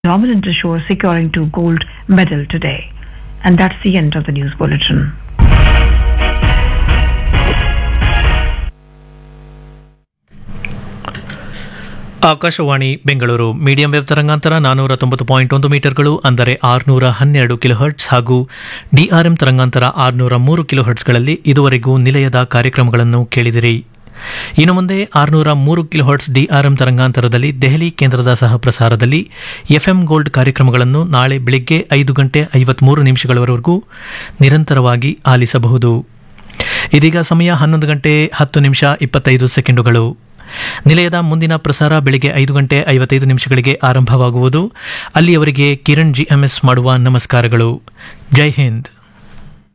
dominant ashore securing two gold medal today. And that's the end of the news bulletin. Akashvani Bengaluru medium wave ತರಂಗಾಂತರ ನಾನೂರ ತೊಂಬತ್ತು point ಒಂದು ಮೀಟರ್ಗಳು ಅಂದರೆ ಆರುನೂರ ಹನ್ನೆರಡು ಕಿಲೋಹರ್ಟ್ಸ್ ಹಾಗೂ ಡಿಆರ್ಎಂ ತರಂಗಾಂತರ ಆರುನೂರ ಮೂರು ಕಿಲೋಹರ್ಟ್ಸ್ಗಳಲ್ಲಿ ಇದುವರೆಗೂ ನಿಲಯದ ಕಾರ್ಯಕ್ರಮಗಳನ್ನು ಕೇಳಿದಿರಿ ಇನ್ನು ಮುಂದೆ ಆರುನೂರ ಮೂರು ಕಿಲೋಹರ್ಟ್ಸ್ ಡಿಆರ್ಎಂ ತರಂಗಾಂತರದಲ್ಲಿ ದೆಹಲಿ ಕೇಂದ್ರದ ಸಹ ಪ್ರಸಾರದಲ್ಲಿ ಎಫ್ಎಂ ಗೋಲ್ಡ್ ಕಾರ್ಯಕ್ರಮಗಳನ್ನು ನಾಳೆ ಬೆಳಿಗ್ಗೆ ಐದು ಗಂಟೆ ಐವತ್ಮೂರು ನಿಮಿಷಗಳವರೆಗೂ ನಿರಂತರವಾಗಿ ಆಲಿಸಬಹುದು ಇದೀಗ ಸಮಯ ಹನ್ನೊಂದು ಗಂಟೆ ಹತ್ತು ನಿಮಿಷ ಇಪ್ಪತ್ತೈದು ಸೆಕೆಂಡುಗಳು ನಿಲಯದ ಮುಂದಿನ ಪ್ರಸಾರ ಬೆಳಿಗ್ಗೆ ಐದು ಗಂಟೆ ಐವತ್ತೈದು ನಿಮಿಷಗಳಿಗೆ ಆರಂಭವಾಗುವುದು ಅಲ್ಲಿಯವರೆಗೆ ಕಿರಣ್ ಜಿಎಂಎಸ್ ಮಾಡುವ ನಮಸ್ಕಾರಗಳು ಜೈ ಹಿಂದ್